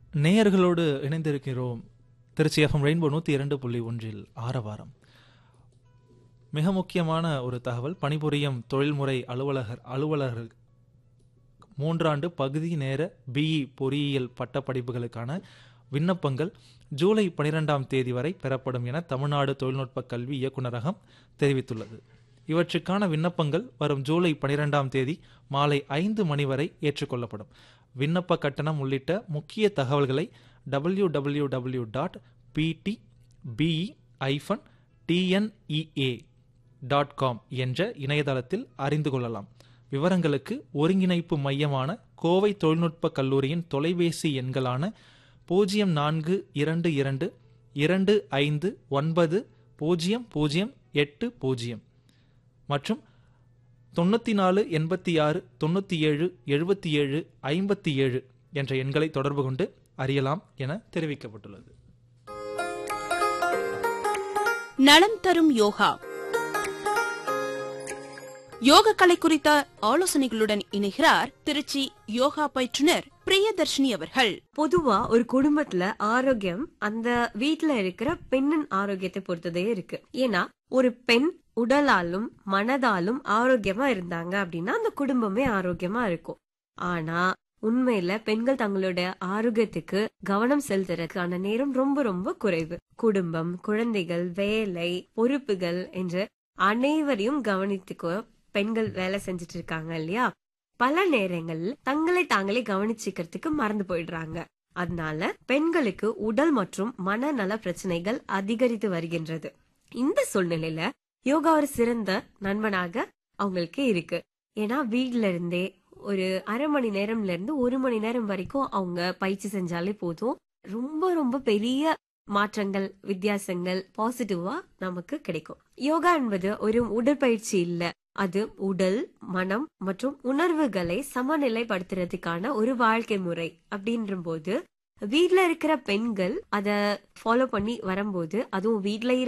நேயர்களோடு இணைந்திருக்கிறோம் Trichy FM rainbow நூற்றி இரண்டு புள்ளி ஒன்றில் ஆரவாரம் மிக முக்கியமான ஒரு தகவல் பணிபுரியும் தொழில்முறை அலுவலகர் அலுவலர்கள் மூன்றாண்டு பகுதி நேர பிஇ பொறியியல் பட்டப்படிப்புகளுக்கான விண்ணப்பங்கள் ஜூலை பனிரெண்டாம் தேதி வரை பெறப்படும் என தமிழ்நாடு தொழில்நுட்ப கல்வி இயக்குநரகம் தெரிவித்துள்ளது இவற்றுக்கான விண்ணப்பங்கள் வரும் ஜூலை பனிரெண்டாம் தேதி மாலை ஐந்து மணி வரை ஏற்றுக்கொள்ளப்படும் விண்ணப்ப கட்டணம் உள்ளிட்ட முக்கிய தகவல்களை டபிள்யூ டபிள்யூ டபிள்யூ டாட் பிடி பிஇ ஐஃபன் டிஎன்இஏ டாட் காம் என்ற இணையதளத்தில் அறிந்து கொள்ளலாம் விவரங்களுக்கு ஒருங்கிணைப்பு மையமான கோவை தொழில்நுட்ப கல்லூரியின் தொலைபேசி எண்களான பூஜ்ஜியம் நான்கு இரண்டு இரண்டு இரண்டு ஐந்து ஒன்பது பூஜ்ஜியம் பூஜ்ஜியம் எட்டு பூஜ்ஜியம் மற்றும் தொண்ணூற்றி நாலு எண்பத்தி ஆறு தொண்ணூற்றி ஏழு எழுபத்தி ஏழு ஐம்பத்தி ஏழு என்ற எண்களை தொடர்பு கொண்டு அறியலாம் என தெரிவிக்கப்பட்டுள்ளது நலம் தரும் யோகா யோக கலை குறித்த ஆலோசனைகளுடன் இணைகிறார் திருச்சி யோகா பயிற்றுனர் பிரியதர்ஷினி அவர்கள் பொதுவா ஒரு குடும்பத்துல ஆரோக்கியம் அந்த வீட்ல இருக்கிற பெண்ணின் ஆரோக்கியத்தை பொறுத்ததே இருக்கு ஏன்னா ஒரு பெண் உடலாலும் மனதாலும் ஆரோக்கியமா இருந்தாங்க அப்படின்னா அந்த குடும்பமே ஆரோக்கியமா இருக்கும் ஆனா உண்மையில பெண்கள் தங்களுடைய ஆரோக்கியத்துக்கு கவனம் செலுத்துறதுக்கான நேரம் ரொம்ப ரொம்ப குறைவு குடும்பம் குழந்தைகள் வேலை பொறுப்புகள் என்று அனைவரையும் கவனித்துக்க பெண்கள் வேலை செஞ்சுட்டு இருக்காங்க இல்லையா பல நேரங்கள்ல தங்களை தாங்களே கவனிச்சுக்கிறதுக்கு மறந்து போயிடுறாங்க அதனால பெண்களுக்கு உடல் மற்றும் மனநல பிரச்சனைகள் அதிகரித்து வருகின்றது இந்த சூழ்நிலையில யோகா ஒரு சிறந்த நண்பனாக அவங்களுக்கு இருக்கு ஏன்னா வீட்ல இருந்தே ஒரு அரை மணி நேரம்ல இருந்து ஒரு மணி நேரம் வரைக்கும் அவங்க பயிற்சி செஞ்சாலே போதும் ரொம்ப ரொம்ப பெரிய மாற்றங்கள் வித்தியாசங்கள் பாசிட்டிவா நமக்கு கிடைக்கும் யோகா என்பது ஒரு உடற்பயிற்சி இல்ல அது உடல் மனம் மற்றும் உணர்வுகளை சமநிலைப்படுத்துறதுக்கான ஒரு வாழ்க்கை முறை அப்படின்ற போது வீட்ல இருக்கிற பெண்கள் அத ஃபாலோ பண்ணி வரும்போது அதுவும் வீட்ல